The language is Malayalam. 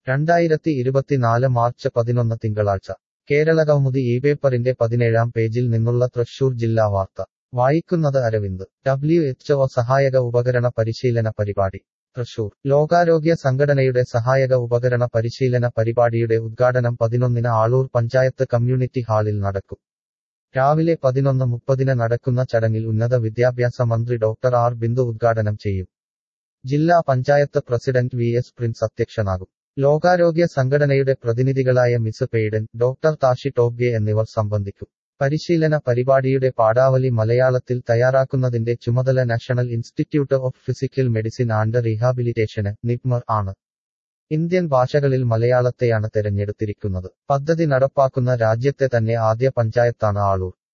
രണ്ടായിരത്തി ഇരുപത്തിനാല് മാർച്ച് പതിനൊന്ന് തിങ്കളാഴ്ച കേരളകൗമുദി ഈ പേപ്പറിന്റെ പതിനേഴാം പേജിൽ നിന്നുള്ള തൃശൂർ ജില്ലാ വാർത്ത വായിക്കുന്നത് അരവിന്ദ് ഡബ്ല്യു എച്ച് ഒ സഹായക ഉപകരണ പരിശീലന പരിപാടി തൃശൂർ ലോകാരോഗ്യ സംഘടനയുടെ സഹായക ഉപകരണ പരിശീലന പരിപാടിയുടെ ഉദ്ഘാടനം പതിനൊന്നിന് ആളൂർ പഞ്ചായത്ത് കമ്മ്യൂണിറ്റി ഹാളിൽ നടക്കും രാവിലെ പതിനൊന്ന് മുപ്പതിന് നടക്കുന്ന ചടങ്ങിൽ ഉന്നത വിദ്യാഭ്യാസ മന്ത്രി ഡോക്ടർ ആർ ബിന്ദു ഉദ്ഘാടനം ചെയ്യും ജില്ലാ panchayat president V S Prince അധ്യക്ഷനാകും ലോകാരോഗ്യ സംഘടനയുടെ പ്രതിനിധികളായ Miss Paden doctor Tashi Tobgay എന്നിവർ സംബന്ധിക്കും പരിശീലന പരിപാടിയുടെ പാഠാവലി മലയാളത്തിൽ തയ്യാറാക്കുന്നതിന്റെ ചുമതല national institute of physical medicine and റീഹാബിലിറ്റേഷന് നിപ്മർ ആണ് ഇന്ത്യൻ ഭാഷകളിൽ മലയാളത്തെയാണ് തെരഞ്ഞെടുത്തിരിക്കുന്നത് പദ്ധതി നടപ്പാക്കുന്ന രാജ്യത്തെ തന്നെ ആദ്യ പഞ്ചായത്താണ് ആളൂർ